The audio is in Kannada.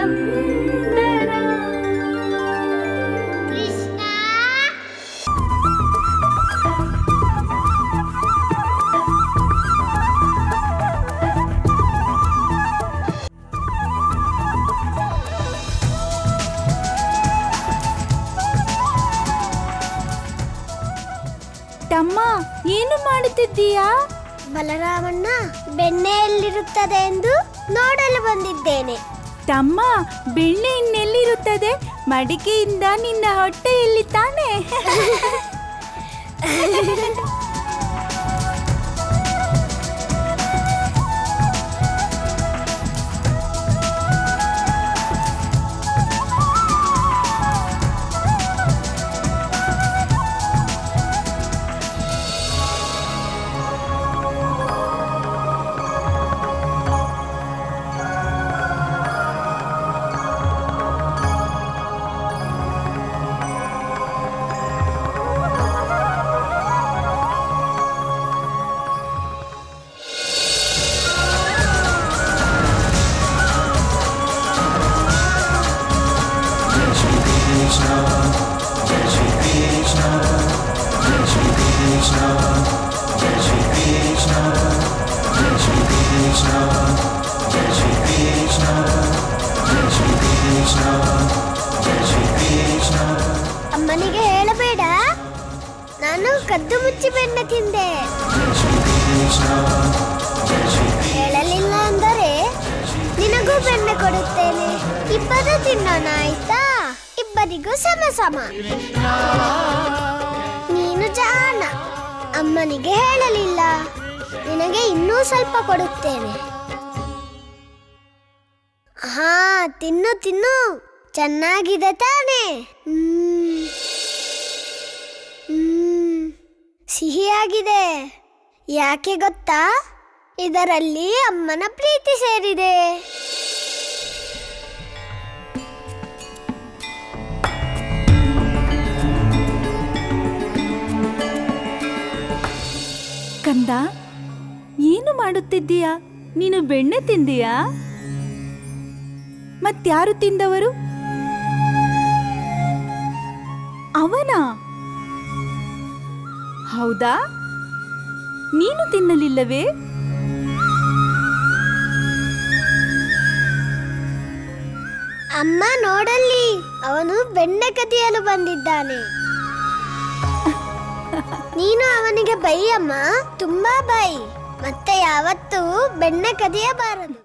ಸುಂದರ ಕೃಷ್ಣ ತಮ್ಮ ಏನು ಮಾಡುತ್ತಿದ್ದೀಯಾ ಬಲರಾಮಣ್ಣ ಬೆಣ್ಣೆಯಲ್ಲಿರುತ್ತದೆ ಎಂದು ನೋಡಲು ಬಂದಿದ್ದೇನೆ ತಮ್ಮ ಬೆಣ್ಣೆ ಇನ್ನೆಲ್ಲಿರುತ್ತದೆ ಮಡಿಕೆಯಿಂದ ನಿನ್ನ ಹೊಟ್ಟೆಯಲ್ಲಿ ತಾನೆ ಅಮ್ಮನಿಗೆ ಹೇಳಬೇಡ ನಾನು ಕದ್ದು ಮುಚ್ಚಿ ಬೆಣ್ಣೆ ತಿಂದೆ ಹೇಳಲಿಲ್ಲ ಅಂದರೆ ನಿನಗೂ ಬೆಣ್ಣೆ ಕೊಡುತ್ತೇನೆ ಇಬ್ಬರು ತಿನ್ನೋಣ ಆಯ್ತಾ ಇಬ್ಬರಿಗೂ ಸಮ ಸಮ ನೀನು ಜಾಣ ಅಮ್ಮನಿಗೆ ಹೇಳಲಿಲ್ಲ ನಿನಗೆ ಇನ್ನೂ ಸ್ವಲ್ಪ ಕೊಡುತ್ತೇನೆ ಹಾ ತಿನ್ನು ತಿನ್ನು ಚೆನ್ನಾಗಿದೆ ತಾನೇ ಹ್ಮ್. ಹ್ಮ್. ಸಿಹಿಯಾಗಿದೆ ಯಾಕೆ ಗೊತ್ತಾ ಇದರಲ್ಲಿ ಅಮ್ಮನ ಪ್ರೀತಿ ಸೇರಿದೆ ಕಂದ ಏನು ಮಾಡುತ್ತಿದ್ದೀಯಾ ನೀನು ಬೆಣ್ಣೆ ತಿಂದೀಯಾ ಮತ್ಯಾರು ತಿಂದವರು ಅವನ ಹೌದಾ ನೀನು ತಿನ್ನಲಿಲ್ಲವೇ ಅಮ್ಮ ನೋಡಲ್ಲಿ ಅವನು ಬೆಣ್ಣೆ ಕದಿಯಲು ಬಂದಿದ್ದಾನೆ ನೀನು ಅವನಿಗೆ ಬೈ ಅಮ್ಮ ತುಂಬಾ ಬೈ ಮತ್ತೆ ಯಾವತ್ತೂ ಬೆಣ್ಣೆ ಕದಿಯಬಾರದು